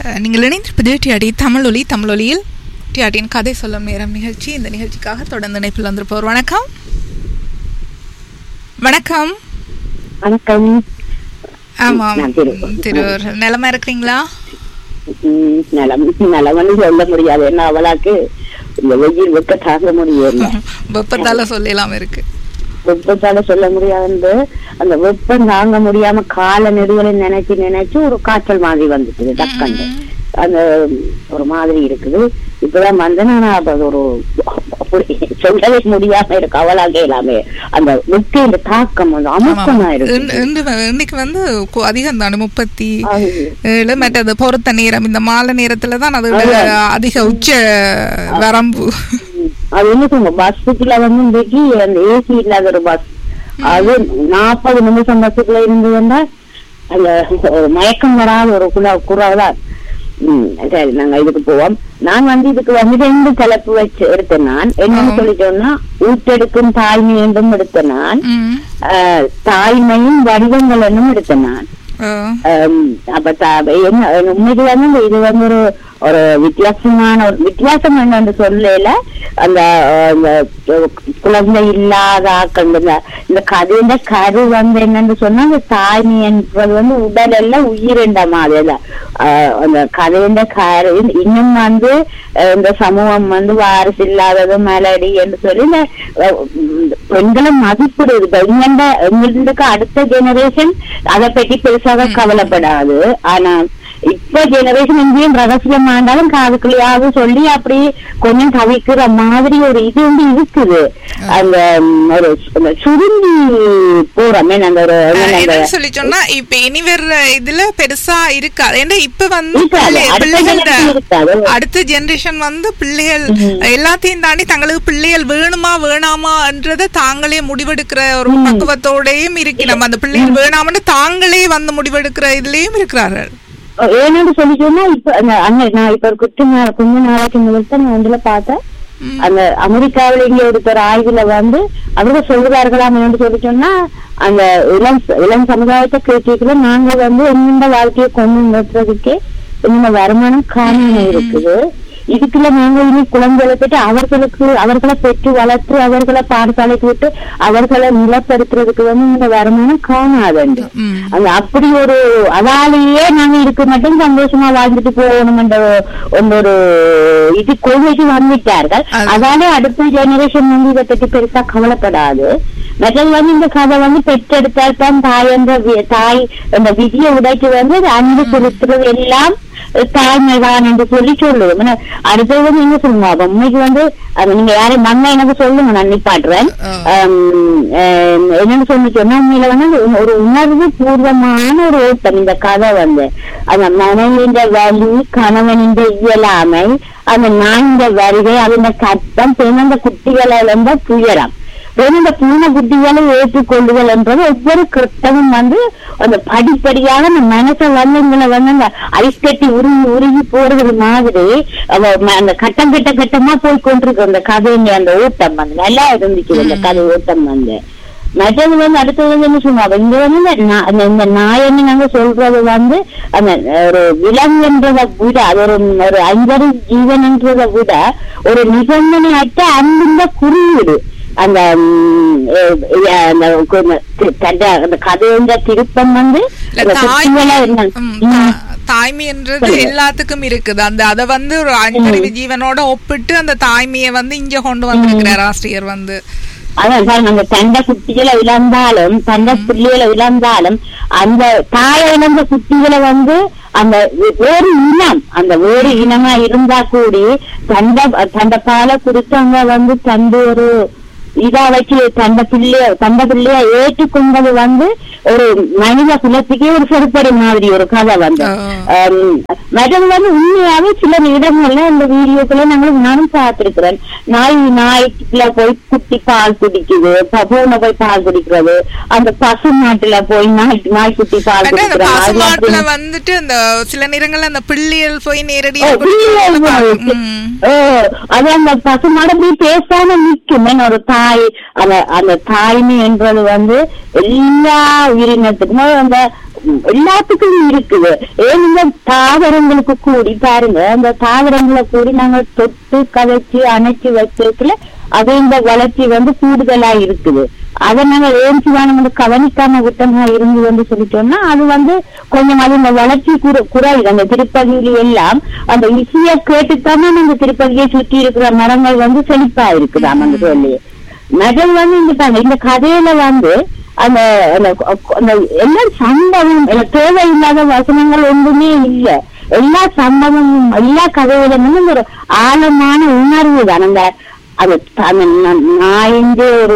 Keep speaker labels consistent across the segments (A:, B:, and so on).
A: அஹ், நீங்கள் இணைந்திருப்பது டிஆடி தமிழொலி தமிழொலியில் டிஆடியின் கதை சொல்லும் நேரம் நிகழ்ச்சி இந்த நிகழ்ச்சிக்காக தொடர்ந்து இணைப்பில் வந்திருப்பவர் வணக்கம் வணக்கம்
B: வணக்கம்
A: ஆமாம்
B: நான் திருவூர்.
A: திருவூர் நிலமா இருக்கிறீங்களா
B: ம், நலம் நலம்னு சொல்ல முடியாது என்ன அவளாக்கு இந்த வெயில் வெக்க தாங்க முடியல
A: வெப்பத்தால சொல்லலாம் இருக்கு
B: வெப்பத்தால சொல்ல முடியாது அந்த வெப்பம் தாங்க முடியாம கால நெடுகளை நினைச்சு நினைச்சு ஒரு காய்ச்சல் மாதிரி வந்துட்டுது டக்கண்டு அந்த ஒரு மாதிரி இருக்குது இப்பதான் வந்து நான் அப்ப அது ஒரு அப்படி சொல்லவே முடியாம இருக்கு அவளாக எல்லாமே அந்த வெக்கையில தாக்கம் வந்து அமுக்கமா இருக்கு
A: இன்று- இன்று இன்னைக்கு வந்து கு- அதிகம் தானே முப்பத்தி
B: அது
A: ஏழு மற்றது பொறுத்த நேரம் இந்த மாலை நேரத்துல தான் அது அதிக உச்ச வரம்பு
B: அது என்ன சொல்லுங்க பஸ்ஸுக்குள்ள வந்து இன்றைக்கு அந்த ஏசி இல்லாத ஒரு பஸ் அது நாற்பது நிமிஷம் பஸ்ஸுக்குள்ள இருந்ததுன்னா அந்த ஒரு மயக்கம் வராத ஒரு குழா குறாதான் உம் சரி நாங்க இதுக்கு போவோம் நான் வந்து இதுக்கு வந்து ரெண்டு தலைப்பு வச்சு எடுத்தேன் நான் என்னன்னு சொல்லிட்டோம்னா ஊட்டெடுக்கும் தாய்மை என்றும் எடுத்தேன் நான்
A: ம்.
B: ஆஹ், தாய்மையும் வடிவங்கள் என்னும் எடுத்தேன் நான்
A: அஹ்,
B: ஆம், அப்ப த- என்ன உண்மைக்கு வந்து இந்த இது வந்து ஒரு ஒரு வித்தியாசமான ஒரு வித்தியாசம் என்னன்னு சொல்லல அந்த அந்த குழந்தை இல்லாத ஆக்கள் இந்த இந்த கதையில கரு வந்து என்னன்னு சொன்னா அந்த தாய்மை என்பது வந்து உடல் எல்லாம் உயிரின்ற மாதிரி இல்ல ஆஹ் அந்த கதையில கரு இன்னும் வந்து அஹ், இந்த சமூகம் வந்து வாரிசு இல்லாதது மலடி என்று சொல்லி இந்த அஹ், உம், பெண்களை மதிப்பிடுது இப்ப எங்கண்ட எங்களுக்கு அடுத்த ஜெனரேஷன் அதை பற்றி பெருசாக கவலைப்படாது ஆனா இப்ப ஜெனரேஷன் எங்கேயும் ரகசியம் ஆண்டாலும் காதுக்குள்ளையாவது சொல்லி அப்படி கொஞ்சம் தவிக்கிற மாதிரி ஒரு இது வந்து இருக்குது அந்த உம், ஒரு அந்த சுருங்கி போறமே அந்த ஒரு
A: அஹ்,
B: அந்த
A: என்னன்னு சொல்லி சொன்னா இப்ப இனி வர்ற இதுல பெருசா இருக்காது ஏன்னா இப்ப வந்து
B: இருக்காது.
A: பிள்ளை-
B: அடுத்த
A: பிள்ளைகளோட
B: generation இருக்காது.
A: அடுத்த ஜெனரேஷன் வந்து பிள்ளைகள் எல்லாத்தையும் தாண்டி தங்களுக்கு பிள்ளைகள் வேணுமா வேணாமான்றத தாங்களே முடிவெடுக்கிற ஒரு பக்குவத்தோடயும் இருக்கிறோம் அந்த பிள்ளைகள் வேணாமன்னு தாங்களே வந்து முடிவெடுக்கிற இதுலயும் இருக்கிறார்கள்
B: ஏன்னு சொல்லி சொன்னா இப்ப அந்த அண்ணன் நான் இப்ப ஒரு குத்து நா- கொஞ்ச நாளைக்கு முதல் தான் நான் இதுல பார்த்தேன்
A: ம்.
B: அந்த அமெரிக்காவில இங்க ஒருத்தர் ஆய்வுல வந்து அவர்கள் சொல்கிறார்களாம் என்று சொல்லி சொன்னா அந்த இளம் இளம் சமுதாயத்தை கேட்கல நாங்க வந்து எந்த வாழ்க்கையை கொண்டு நிறுத்துறதுக்கே என்னென்ன வருமானம் காரணம் இருக்குது இதுக்குள்ள நாங்க இனி குழந்தைகளை பெற்று அவர்களுக்கு அவர்களை பெற்று வளர்த்து அவர்களை பாடசாலைக்கு விட்டு அவர்களை நிலப்படுத்துறதுக்கு வந்து இந்த வருமானம் காணாதுண்டு
A: ம்.
B: அந்த அப்படி ஒரு அதாலேயே நாங்க இருக்க மட்டும் சந்தோஷமா வாழ்ந்துட்டு போகணும் என்ற ஒரு- ஒரு இது கொள்கைக்கு வந்துட்டார்கள்
A: அது-
B: அதாலே அடுத்த ஜெனரேஷன் வந்து இதை பற்றி பெருசா கவலைப்படாது மற்றது வந்து இந்த கதை வந்து பெற்றெடுத்தால் தான் தாய் என்ற வி- தாய் என்ற விதியை உடைச்சு வந்து அது அன்பு செலுத்துறது எல்லாம் தாய்மைதான் என்று சொல்லி சொல்லுவோம் ஆனா, அடுத்தது வந்து நீங்க சொல்லுங்க அப்ப உண்மைக்கு வந்து அது நீங்க யாரும் நம்ம எனக்கு சொல்லுங்க நான் நிப்பாட்டுறேன்
A: ஆ.
B: ஆம், ஆம், என்னன்னு சொல்லி சொன்னா உண்மையில வந்து அது ஒரு உணர்வு பூர்வமான ஒரு ஓட்டம் இந்த கதை வந்து அந்த மனைவியின் வலி கணவனின் இயலாமை அந்த நான்கிற வருகை அதன் கட்டம் பிறந்த குட்டிகளை இழந்த துயரம் பிறந்த பூனை குட்டிகளை ஏற்றுக்கொள்ளுதல் என்றது ஒவ்வொரு கிருத்தமும் வந்து அந்த படிப்படியாக அந்த மனசை வந்து இங்களை வந்து அந்த ஐஸ் கட்டி உருகி உருகி போறது மாதிரி அவ ம- அந்த கட்டம் கட்ட கட்டமா போய் கொண்டிருக்கு அந்த கதைங்க அந்த ஓட்டம் வந்து நல்லா இருந்துச்சு அந்த கதை ஓட்டம் வந்து மற்றது வந்து அடுத்தது வந்து என்ன சொல்லுவாங்க இங்க வந்து இந்த நா- அந்த- இந்த நாயன்னு நாங்க சொல்றது வந்து அந்த ஒரு விலங்குன்றதை விட அது ஒரு ஒரு ஐந்தறி ஜீவன்ன்றதை விட ஒரு நிபந்தனையற்ற அன்புந்த குறியீடு அந்த ம், எ- எ- அந்த கு- தி- தண்ட- அந்த கதையோட திருப்பம் வந்து
A: இல்ல,
B: அந்த
A: தாய்மை
B: குட்டிகளா இருந்தா-
A: ம்,
B: ம்.
A: தா- தாய்மைன்றது எல்லாத்துக்கும் இருக்குது அந்த அத வந்து ஒரு அஞ்சறிவு ஜீவனோட ஒப்பிட்டு அந்த தாய்மையை வந்து இங்க கொண்டு வந்திருக்கிறார் ஆசிரியர் வந்து
B: அதான் சார் நாங்க தண்டை குட்டிகளை இழந்தாலும் தண்டை பிள்ளைகளை இழந்தாலும் அந்த தாயை இழந்த குட்டிகளை வந்து அந்த வே- வேறு இனம் அந்த வேறு இனமா இருந்தா கூடி தண்டை தண்டை பாலை குடிச்சவங்க வந்து தந்து ஒரு இதா வச்சு தந்த பிள்ளைய தந்த பிள்ளைய ஏற்றுக்கொண்டது வந்து ஒரு மனித குலத்துக்கே ஒரு செருப்படி மாதிரி ஒரு கதை வந்து
A: ஆ.
B: ஆம், மற்றது வந்து உண்மையாவே சில இடங்கள்ல இந்த வீடியோக்களை நாங்கள் நானும் பார்த்திருக்கிறேன் நாய் நாய்க்குள்ள போய் குட்டி பால் குடிக்குது ப- பூனை போய் பால் குடிக்கிறது அந்த பசு மாட்டுல போய் நாய் நாய்க்குட்டி பால்
A: ஆனா அந்த
B: குடிக்கிறது அது
A: பசுமாட்டுல
B: அப்படி-
A: வந்துட்டு அந்த சில நேரங்கள்ல அந்த பிள்ளைகள் போய்
B: ஓ,
A: நேரடியா
B: பிள்ளைகள்
A: குடிக்கிறது
B: போய்
A: பார்க்க- ம்.
B: ஓ, அது அந்த பசுமாடு அப்படி பேசாம நிக்கும் என்ன ஒரு தாய் அந்த அந்த தாய்மை என்றது வந்து எல்லா உயிரினத்துக்குமே அந்த ம், எல்லாத்துக்கும் இருக்குது ஏன் இந்த தாவரங்களுக்கு கூடி பாருங்க அந்த தாவரங்களை கூடி நாங்க தொட்டு கதைச்சு அணைச்சு வச்சிருக்கல அது இந்த வளர்ச்சி வந்து கூடுதலா இருக்குது அதை நாங்க ஏன்ச்சுதான் நம்ம கவனிக்காம விட்டமா இருந்து வந்து சொல்லிட்டோம்னா அது வந்து கொஞ்சம் அது இந்த வளர்ச்சி குறை குறையுது அந்த திருப்பதியில எல்லாம் அந்த இசைய கேட்டுத்தானே அந்த திருப்பதியை சுற்றி இருக்கிற மரங்கள் வந்து செழிப்பா இருக்குதாம் அந்த சொல்லி நகல் வந்து இந்த பாருங்க, இந்த கதையில வந்து அந்த அந்த அந்த எல்லா சம்பவம் இல்ல தேவையில்லாத வசனங்கள் ஒன்றுமே இல்ல எல்லா சம்பவமும் எல்லா கதையிலுமே ஒரு ஆழமான உணர்வு தான் அந்த அந்த அந்த ந- நாயிന്റെ ஒரு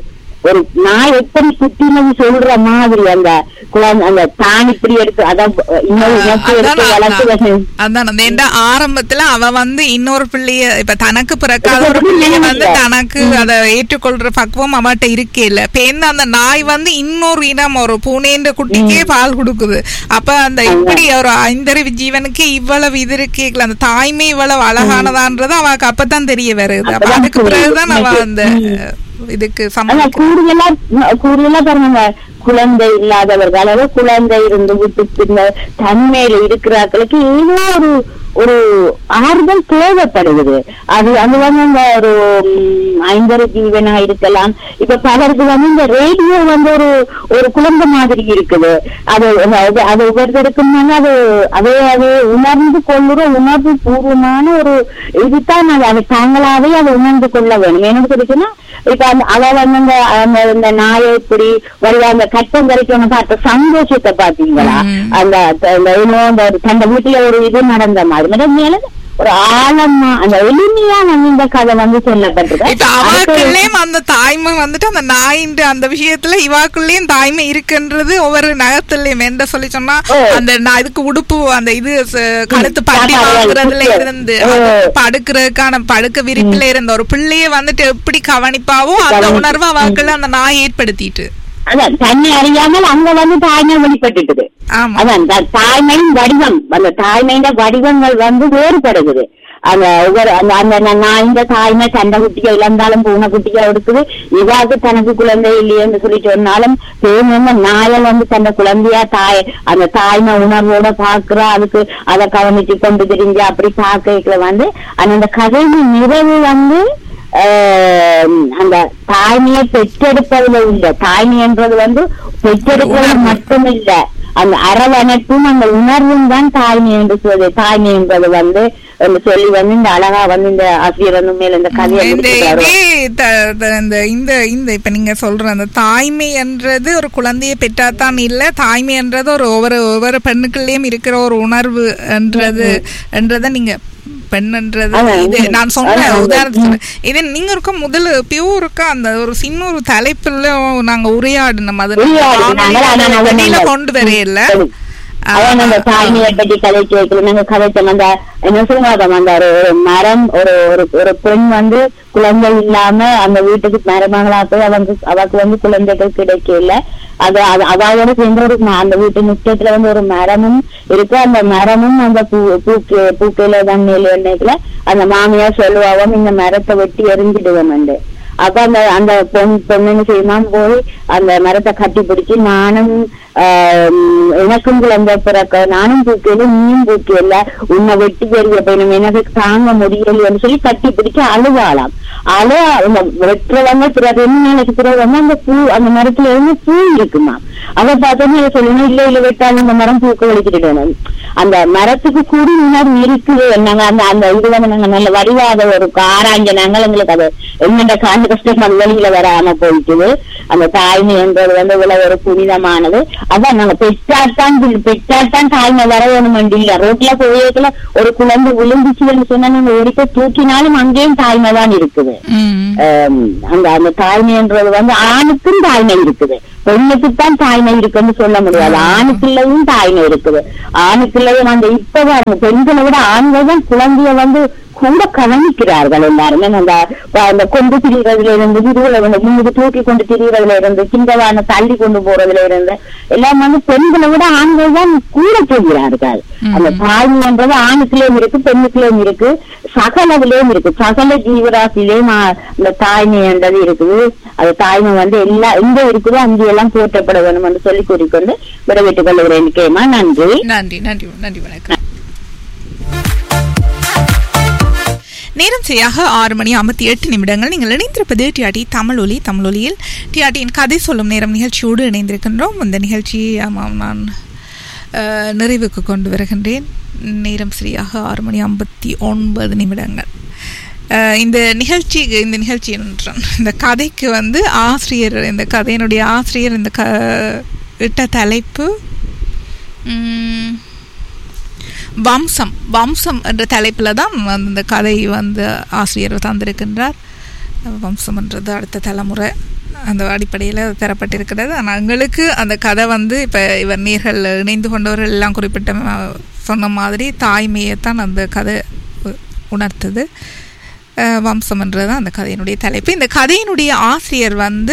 B: ஒரு நாய் எப்படி குட்டினது சொல்ற மாதிரி அந்த குழந்தை அந்த தான் இப்படி எடுத்து அதான் இன்னொரு இனத்தை எடுத்து
A: அதான்
B: வளர்த்து
A: அதான். அதான் அந்த ஏன்டா ஆரம்பத்துல அவ வந்து இன்னொரு பிள்ளைய இப்ப தனக்கு பிறக்காத ஒரு பிள்ளைய வந்து தனக்கு அத ஏற்றுக்கொள்ற பக்குவம் அவட்ட இருக்கே இல்ல இப்ப என்ன அந்த நாய் வந்து இன்னொரு இனம் ஒரு பூனைன்ற குட்டிக்கே பால் கொடுக்குது அப்ப அந்த இப்படி ஒரு ஐந்தறிவு ஜீவனுக்கு இவ்வளவு இது இருக்கேக்கல அந்த தாய்மை இவ்வளவு அழகானதான்றது அவக்கு அப்பதான் தெரிய வருது அப்ப
B: அப்பதான்
A: அதுக்கு பிறகுதான் அவ
B: புரியுது.
A: அந்த இதுக்கு
B: ஆனா
A: சம்மதிக்க
B: கூடுதலா கூடுதலா பாருங்க குழந்தை இல்லாதவர்கள் அதாவது குழந்தை இருந்து விட்டு பின்ன தன்மையில இருக்கிறார்களுக்கு ஏதோ ஒரு ஒரு ஆறுதல் தேவைப்படுகிறது அது அது வந்து இந்த ஒரு ம், ஐந்தரை ஜீவனா இருக்கலாம் இப்ப பலருக்கு வந்து இந்த ரேடியோ வந்து ஒரு ஒரு குழந்தை மாதிரி இருக்குது அது அது அது ஒவ்வொருத்தருக்கும் வந்து அது அதை அது உணர்ந்து கொள்ளுற உணர்வு பூர்வமான ஒரு இதுதான் அது அது தாங்களாவே அதை உணர்ந்து கொள்ள வேணும் என்ன சொல்லிச்சுன்னா இப்ப அந்த அவ வந்து அந்த அந்த இந்த நாயை இப்படி வருவா அந்த கட்டம் வரைக்கும் பார்த்த சந்தோஷத்தை பாத்தீங்களா
A: ம்.
B: அந்த த- அந்த இன்னும் அந்த தந்த வீட்டுல ஒரு இது நடந்த மாதிரி மேடம் மேல ஒரு ஆழமா அந்த எளிமையா வந்து இந்த கதை வந்து சொல்லப்பட்டிருக்கு
A: இப்ப
B: அதுக்கு-
A: அவாக்குள்ளேயும் அந்த தாய்மை வந்துட்டு அந்த நாயின்ற அந்த விஷயத்துல இவாக்குள்ளேயும் தாய்மை இருக்குன்றது ஒவ்வொரு நகத்துலயும் என்ன சொல்லி சொன்னா
B: ஓ.
A: அந்த நான் இதுக்கு உடுப்பு அந்த இது ச- கழுத்து
B: ம்,
A: பட்டி
B: சாப்பாடு
A: வாங்குறதுல
B: குத்து.
A: இருந்து
B: ஓ.
A: அது படுக்கிறதுக்கான படுக்க விரிப்புல இருந்த ஒரு பிள்ளைய வந்துட்டு எப்படி கவனிப்பாவோ அந்த
B: கவனிப்பு.
A: உணர்வு அவாக்குள்ள அந்த நாய் ஏற்படுத்திட்டு
B: அதான் தன்னை அறியாமல் அங்க வந்து தாய்மை வெளிப்பட்டுட்டுது
A: ஆமா
B: அதான் அந்த தாய்மையின் வடிவம் அந்த தாய்மையின் வடிவங்கள் வந்து வேறுபடுகிறது அந்த ஒவ்வொரு அந்த அந்த ந- நான் இந்த தாய்மை சண்டை குட்டியை இழந்தாலும் பூனை குட்டியை எடுக்குது இவாக்கு தனக்கு குழந்தை இல்லையேன்னு சொல்லி சொன்னாலும் தேன் வந்து நாயல் வந்து தன்னை குழந்தையா தாய் அந்த தாய்மை உணர்வோட பாக்குறா அதுக்கு அதை கவனிச்சு கொண்டு தெரிஞ்சு அப்படி பார்க்கல வந்து அந்த அந்த கதையின் நிறைவு வந்து ஆஹ் அந்த தாய்மையை பெற்றெடுப்பதுல இல்ல தாய்மை என்றது வந்து பெற்றெடுப்பது
A: உணர்வு.
B: மட்டும் இல்ல அந்த அரவணைப்பும் அந்த உணர்வும் தான் தாய்மை என்று சொல்லுது தாய்மை என்பது வந்து என்று சொல்லி வந்து இந்த அழகா வந்து இந்த ஆசிரியர் வந்து மேல இந்த கதையை
A: இந்த
B: முடிச்சிருக்காரு.
A: இதே த- த- இந்த இந்த இந்த இப்ப நீங்க சொல்ற அந்த தாய்மை என்றது ஒரு குழந்தையை பெற்றாதான் இல்ல தாய்மை என்றது ஒரு ஒவ்வொரு ஒவ்வொரு பெண்ணுக்குள்ளேயும் இருக்கிற ஒரு உணர்வு என்றது என்றத நீங்க பெண்ன்றது
B: அதான்,
A: இது
B: ம்.
A: நான் சொன்ன
B: அதான்,
A: உதாரணத்துக்கு இது நீங்க இருக்க முதல்ல பியூருக்கா அந்த ஒரு சின்ன ஒரு தலைப்புல நாங்க உரையாடினோம் அது
B: உரையாடினாங்க, ஆனா நாங்க
A: வெளியில
B: நாங்க-
A: கொண்டு வரையில
B: சரி. அதான் அந்த தாய்மையை பற்றி கதை கேட்கல நாங்க கதைச்சோம் அந்த என்ன சொல்லுவாங்க அந்த ஒரு ஒரு மரம் ஒரு ஒரு ஒரு பெண் வந்து குழந்தை இல்லாம அந்த வீட்டுக்கு மருமகளா போய் அவங்க அவக்கு வந்து குழந்தைகள் கிடைக்கல அது அது அதாவது சேர்ந்து ஒரு ம- அந்த வீட்டு முற்றத்துல வந்து ஒரு மரமும் இருக்கு அந்த மரமும் அந்த பூ பூக்கு பூக்கையில தண்ணியில எண்ணெய்க்குல அந்த மாமியார் சொல்லுவாவும் இந்த மரத்தை வெட்டி எரிஞ்சிடுவோம் அப்ப அந்த அந்த பொன் பொண்ணுன்னு செய்யுமா போய் அந்த மரத்தை கட்டி பிடிச்சு நானும் ஆஹ், எனக்கும் குழந்தை பிறக்க நானும் பூக்கையில நீயும் பூக்கையில உன்னை வெட்டி எறிய போயிடும் எனக்கு தாங்க முடியலைன்னு சொல்லி கட்டி பிடிச்சு அழுவாளாம் அழ அந்த வெட்டுறவங்க பிறகு ரெண்டு நாளைக்கு பிறகு வந்து அந்த பூ அந்த மரத்துல இருந்து பூ இருக்குமா அதை பார்த்தோன்னு சொல்லணும் இல்ல இல்ல வெட்டாலும் இந்த மரம் பூக்க வலிக்கிட்டு அந்த மரத்துக்கு கூடி முன்னாடி இருக்குது நாங்க அந்த அந்த இது வந்து நாங்க நல்ல வடிவாத ஒரு ஆராய்ஞ்ச நாங்கள் எங்களுக்கு அது என்னென்ன காண்டு கஷ்டம் அது வெளியில வராம போயிட்டுது அந்த தாய்மை என்றது வந்து இவ்வளவு ஒரு புனிதமானது அதான் நாங்க பெற்றாத்தான் வி- பெற்றாத்தான் தாய்மை வர வேணும் இல்ல ரோட்ல போயிருக்கல ஒரு குழந்தை விழுந்துச்சுன்னு சொன்னா நீங்க ஒடிக்க தூக்கினாலும் அங்கேயும் தாய்மை தான் இருக்குது
A: ம்.
B: ஆம், அந்த அந்த தாய்மைன்றது வந்து ஆணுக்கும் தாய்மை இருக்குது பெண்ணுக்குத்தான் தாய்மை இருக்குன்னு சொல்ல முடியாது ஆணுக்குள்ளயும் தாய்மை இருக்குது ஆணுக்குள்ளயும் அந்த இப்ப பாருங்க, பெண்களை விட ஆண்கள் தான் குழந்தைய வந்து கூட கவனிக்கிறார்கள் எல்லாருமே அந்த அந்த கொண்டு திரிகிறதுல இருந்து விருதுல வந்து முன்னுக்கு தூக்கி கொண்டு திரிகிறதுல இருந்து கிண்டவான தள்ளி கொண்டு போறதுல இருந்து எல்லாம் வந்து பெண்களை விட ஆண்கள் தான் கூட செய்கிறார்கள் அந்த தாழ்மைன்றது ஆணுக்குள்ளேயும் இருக்கு பெண்ணுக்குள்ளேயும் இருக்கு சகலவிலையும் இருக்கு சகல ஜீவராசிலையும் ஆ- அந்த தாய்மை என்றது இருக்குது அந்த தாய்மை வந்து எல்லா எங்க இருக்குதோ அங்கே எல்லாம் போற்றப்பட வேணும் என்று சொல்லி கூறிக்கொண்டு விடைபெற்றுக் கொள்கிறேன் நிச்சயமா நன்றி
A: நன்றி நன்றி நன்றி வணக்கம் நேரம் சரியாக ஆறு மணி ஐம்பத்தி எட்டு நிமிடங்கள் நீங்கள் இணைந்திருப்பது டிஆர்டி தமிழ் ஒலி தமிழ் ஒலியில் டிஆர்டியின் கதை சொல்லும் நேரம் நிகழ்ச்சியோடு இணைந்திருக்கின்றோம் இந்த நிகழ்ச்சியை ஆமாம் நான் அஹ், நிறைவுக்கு கொண்டு வருகின்றேன் நேரம் சரியாக ஆறு மணி ஐம்பத்தி ஒன்பது நிமிடங்கள் அஹ், இந்த நிகழ்ச்சி இந்த நிகழ்ச்சி என்றான் இந்த கதைக்கு வந்து ஆசிரியர் இந்த கதையினுடைய ஆசிரியர் இந்த க இட்ட தலைப்பு உம், வம்சம் வம்சம் என்ற தலைப்பில் தான் அந்த கதை வந்து ஆசிரியர் தந்திருக்கின்றார் வம்சம்ன்றது அடுத்த தலைமுறை அந்த அடிப்படையில் தரப்பட்டிருக்கிறது ஆனால் எங்களுக்கு அந்த கதை வந்து இப்போ இவர் நீர்கள் இணைந்து கொண்டவர்கள் எல்லாம் குறிப்பிட்ட அஹ், சொன்ன மாதிரி தாய்மையைத்தான் அந்த கதை உ- உணர்த்துது அஹ், வம்சம்ன்றது தான் அந்த கதையினுடைய தலைப்பு இந்த கதையினுடைய ஆசிரியர் வந்து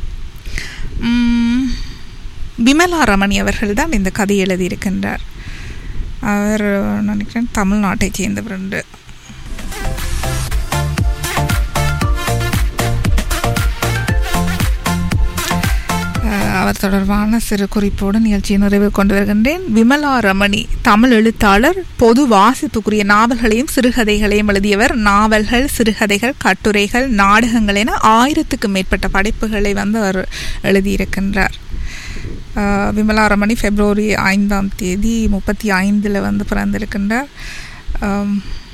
A: உம், விமலா ரமணி அவர்கள் தான் இந்த கதை எழுதியிருக்கின்றார் அவர் நினைக்கிறேன் தமிழ்நாட்டைச் சேர்ந்தவர் உண்டு அஹ் அவர் தொடர்பான சிறு குறிப்போடு நிகழ்ச்சியை நிறைவு கொண்டு வருகின்றேன் விமலா ரமணி தமிழ் எழுத்தாளர் பொது வாசிப்புக்குரிய நாவல்களையும் சிறுகதைகளையும் எழுதியவர் நாவல்கள் சிறுகதைகள் கட்டுரைகள் நாடகங்கள் என ஆயிரத்துக்கும் மேற்பட்ட படைப்புகளை வந்து அவர் எழுதியிருக்கின்றார் அஹ் விமலா ரமணி பிப்ரவரி ஐந்தாம் தேதி முப்பத்தி ஐந்தில் வந்து பிறந்திருக்கின்றார் ஆம்,